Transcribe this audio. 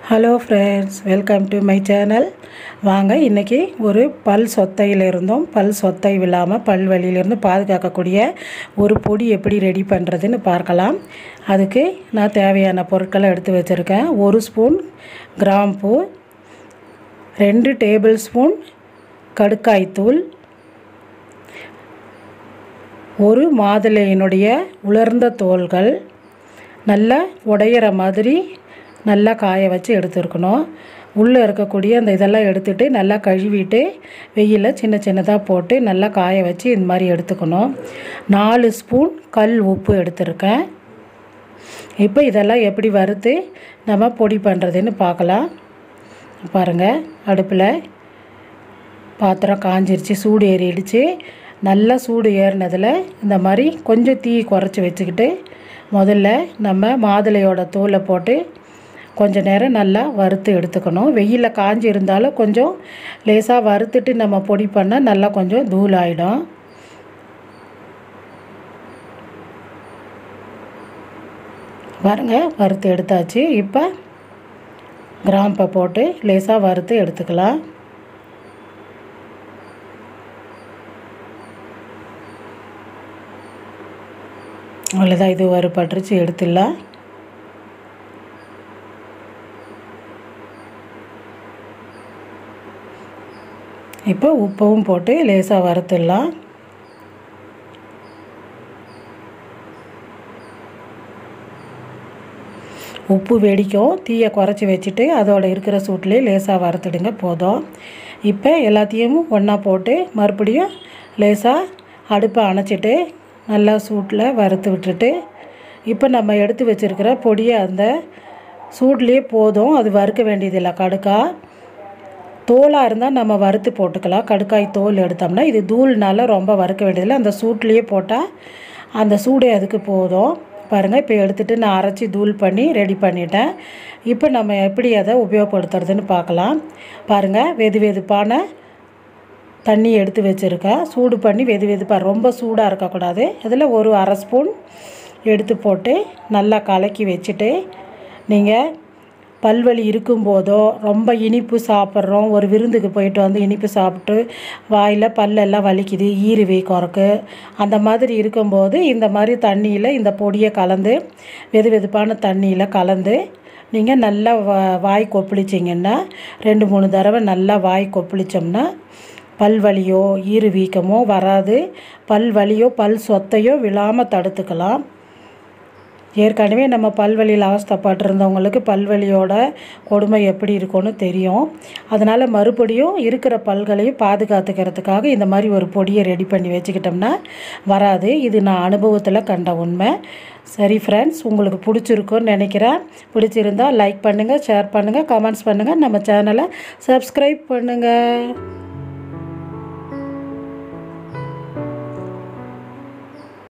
hello friends welcome to my channel வாங்க இன்றைக்கி ஒரு பல் சொத்தையில் இருந்தும் பல் சொத்தை இல்லாமல் பல் வலியிலிருந்து பாதுகாக்கக்கூடிய ஒரு பொடி எப்படி ரெடி பண்ணுறதுன்னு பார்க்கலாம் அதுக்கு நான் தேவையான பொருட்களை எடுத்து வச்சுருக்கேன் ஒரு ஸ்பூன் கிராம்பூ ரெண்டு டேபிள் ஸ்பூன் கடுக்காய்த்தூள் ஒரு மாதுளையினுடைய உலர்ந்த தோல்கள் நல்லா உடையிற மாதிரி நல்லா காய வச்சு எடுத்துருக்கணும் உள்ளே இருக்கக்கூடிய அந்த இதெல்லாம் எடுத்துகிட்டு நல்லா கழுவிட்டு வெயிலில் சின்ன சின்னதாக போட்டு நல்லா காய வச்சு இந்த மாதிரி எடுத்துக்கணும் நாலு ஸ்பூன் கல் உப்பு எடுத்திருக்கேன் இப்போ இதெல்லாம் எப்படி வறுத்து நம்ம பொடி பண்ணுறதுன்னு பார்க்கலாம் பாருங்கள் அடுப்பில் பாத்திரம் காஞ்சிருச்சு சூடு ஏறிடுச்சு நல்லா சூடு ஏறினதில் இந்த மாதிரி கொஞ்சம் தீ குறைச்சி வச்சுக்கிட்டு முதல்ல நம்ம மாதுளையோட தூளை போட்டு கொஞ்ச நேரம் நல்லா வறுத்து எடுத்துக்கணும் வெயிலில் காஞ்சி இருந்தாலும் கொஞ்சம் லேசாக வறுத்துட்டு நம்ம பொடி பண்ணால் நல்லா கொஞ்சம் தூள் ஆகிடும் பாருங்க வறுத்து எடுத்தாச்சு இப்போ கிராம்பை போட்டு லேசாக வறுத்து எடுத்துக்கலாம் அவ்வளோதான் இது வறுபட்டுருச்சு எடுத்துடலாம் இப்போ உப்பவும் போட்டு லேசாக வறுத்துடலாம் உப்பு வெடிக்கும் தீயை குறைச்சி வச்சுட்டு அதோட இருக்கிற சூட்லேயே லேசாக வறுத்துடுங்க போதும் இப்போ எல்லாத்தையும் ஒன்றா போட்டு மறுபடியும் லேசாக அடுப்பை அணைச்சிட்டு நல்லா சூட்டில் வறுத்து விட்டுட்டு இப்போ நம்ம எடுத்து வச்சுருக்கிற பொடியை அந்த சூட்லேயே போதும் அது வறுக்க வேண்டியதில்லை கடுக்கா தோலாக இருந்தால் நம்ம வறுத்து போட்டுக்கலாம் கடுக்காய் தோல் எடுத்தோம்னா இது தூள்னால ரொம்ப வறுக்க வேண்டியதில்லை அந்த சூட்லேயே போட்டால் அந்த சூடே அதுக்கு போதும் பாருங்கள் இப்போ எடுத்துகிட்டு நான் அரைச்சி தூள் பண்ணி ரெடி பண்ணிட்டேன் இப்போ நம்ம எப்படி அதை உபயோகப்படுத்துறதுன்னு பார்க்கலாம் பாருங்கள் வெது வெதுப்பான தண்ணி எடுத்து வச்சுருக்கேன் சூடு பண்ணி வெது வெதுப்பாக ரொம்ப சூடாக இருக்கக்கூடாது அதில் ஒரு அரை ஸ்பூன் எடுத்து போட்டு நல்லா கலக்கி வச்சுட்டு நீங்கள் பல்வலி இருக்கும்போதோ ரொம்ப இனிப்பு சாப்பிட்றோம் ஒரு விருந்துக்கு போயிட்டு வந்து இனிப்பு சாப்பிட்டு வாயில் பல்லெல்லாம் வலிக்குது ஈறு வீக்கம்க்கு அந்த மாதிரி இருக்கும்போது இந்த மாதிரி தண்ணியில் இந்த பொடியை கலந்து வெது வெதுப்பான தண்ணியில் கலந்து நீங்கள் நல்லா வா வாய் கொப்பளிச்சிங்கன்னா ரெண்டு மூணு தடவை நல்லா வாய் கொப்பளிச்சோம்னா பல் வலியோ ஈறு வீக்கமோ வராது பல் வலியோ பல் சொத்தையோ விழாமல் தடுத்துக்கலாம் ஏற்கனவே நம்ம பல்வலியில் அவஸ்தப்பட்டிருந்தவங்களுக்கு பல்வலியோட கொடுமை எப்படி இருக்கும்னு தெரியும் அதனால் மறுபடியும் இருக்கிற பல்களையும் பாதுகாத்துக்கிறதுக்காக இந்த மாதிரி ஒரு பொடியை ரெடி பண்ணி வச்சுக்கிட்டோம்னா வராது இது நான் அனுபவத்தில் கண்ட உண்மை சரி ஃப்ரெண்ட்ஸ் உங்களுக்கு பிடிச்சிருக்குன்னு நினைக்கிறேன் பிடிச்சிருந்தால் லைக் பண்ணுங்கள் ஷேர் பண்ணுங்கள் கமெண்ட்ஸ் பண்ணுங்கள் நம்ம சேனலை சப்ஸ்கிரைப் பண்ணுங்கள்